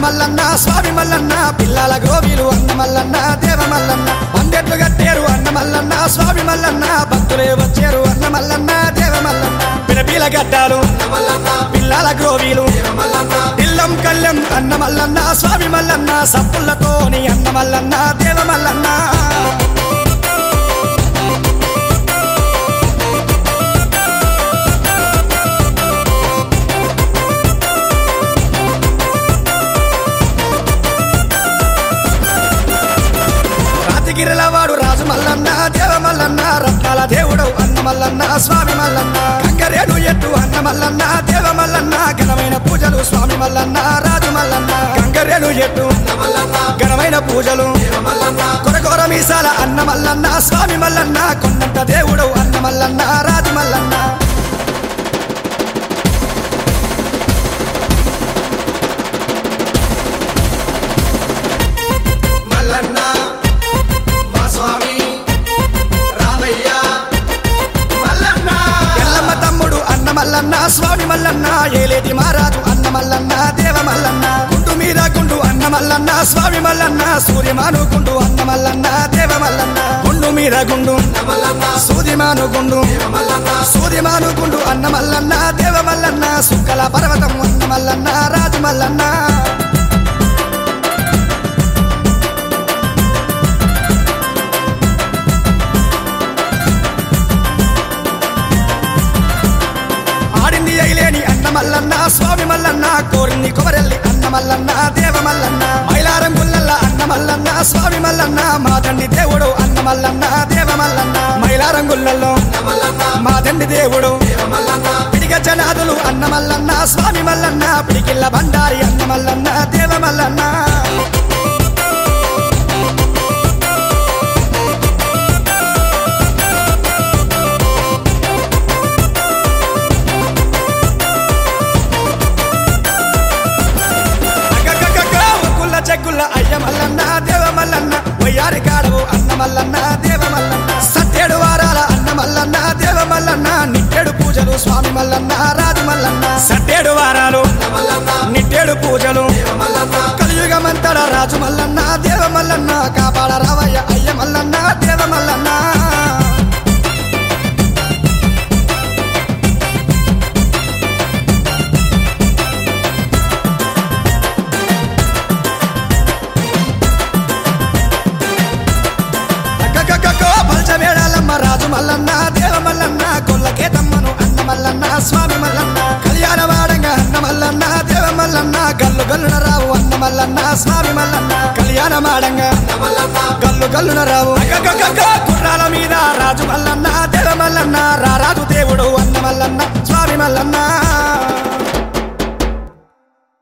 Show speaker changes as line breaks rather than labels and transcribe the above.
మల్లన్న స్వామి మల్లన్న పిల్లల గోవిలు అన్న మల్లన్న దేవ మల్లన్న అందెట్లు కట్టారు అన్న మల్లన్న స్వామి మల్లన్న భక్తులే వచ్చారు అన్న మల్లన్న దేవ మల్లన్న పిలపిల గడ్డాలు పిల్లల గ్రోవీలు ఇల్లం కళ్ళం అన్న మల్లన్న స్వామి మల్లన్న సప్పులతోని అన్న మల్లన్న దేవ మల్లన్న రాతిగిరిల వాడు రాజు మల్లన్న దేవ మల్లన్న రత్నాల దేవుడు అన్న మల్లన్న స్వామి మల్లన్న కంకరేడు ఎట్టు అన్న మల్లన్న దేవ మల్లన్న ఘనమైన పూజలు స్వామి మల్లన్న రాజు మల్లన్న కంకరేడు ఎట్టు ఘనమైన పూజలు కొరకొర మీసాల అన్న మల్లన్న స్వామి మల్లన్న కొండంత దేవుడు అన్న మల్లన్న రాజు మల్లన్న
మల్లన్న మా స్వామి రామయ్య మల్లన్న
ఎల్లమ్మ తమ్ముడు అన్న మల్లన్న స్వామి మల్లన్న ఏలేటి మహారాజు అన్న మల్లన్న దేవ మల్లన్న గుండు మీద గుండు అన్న మల్లన్న స్వామి మల్లన్న సూర్యమాను గుండు అన్న మల్లన్న దేవ మల్లన్న గుండు మీద గుండు
మల్లన్న
సూర్యమాను గుండు
మల్లన్న
సూర్యమాను గుండు అన్న మల్లన్న దేవ మల్లన్న సుక్కల పర్వతం అన్న మల్లన్న రాజు మల్లన్న ఆడింది అయిలేని అన్న మల్లన్న స్వామి మల్లన్న కోరింది కొమరెల్లి అన్న మల్లన్న దేవ మల్లన్న మైలారం గుల్లల్ల అన్న మల్లన్న స్వామి మల్లన్న మా తండ్రి దేవుడు అన్న మల్లన్న దేవ మల్లన్న మైలారం గుల్లల్లో
మల్లన్న
మా తండ్రి దేవుడు
మల్లన్న
పిడిగ జనాదులు అన్న మల్లన్న స్వామి మల్లన్న పిడికిల్ల బండారి అన్న మల్లన్న దేవ మల్లన్న అగ్గగ్గగ్గగ్గ, ఒక్కుల్ల చెక్కుల్ల అయ్య మల్లన్న దేవ మల్లన్న వయ్యారి కాడవు అన్న మల్లన్న దేవ మల్లన్న సత్యేడు వారాల అన్న మల్లన్న దేవ మల్లన్న నిట్టెడు పూజలు స్వామి మల్లన్న రాజు మల్లన్న సత్యేడు వారాలు
మల్లన్న
నిట్టేడు పూజలు
మల్లన్న
కలియుగమంతడ రాజు మల్లన్న దేవ మల్లన్న కాపాడ రావయ్య అయ్య మల్లన్న దేవ మల్లన్న అగ్గగ్గగ్గగ్గో పల్చవేడాలమ్మ రాజు మల్లన్న దేవ మల్లన్న కొల్లకే తమ్మను అన్న మల్లన్న స్వామి మల్లన్న కళ్యాణ వాడంగా అన్న మల్లన్న దేవ మల్లన్న గల్లు గల్లున రావు అన్న మల్లన్న స్వామి మల్లన్న కళ్యాణ మాడంగా
మల్లన్న
గల్లు గల్లున రావు అగ్గగ్గగ్గగ్గో గుర్రాల మీద రాజు మల్లన్న దేవ మల్లన్న రారాజు దేవుడు అన్న మల్లన్న స్వామి మల్లన్న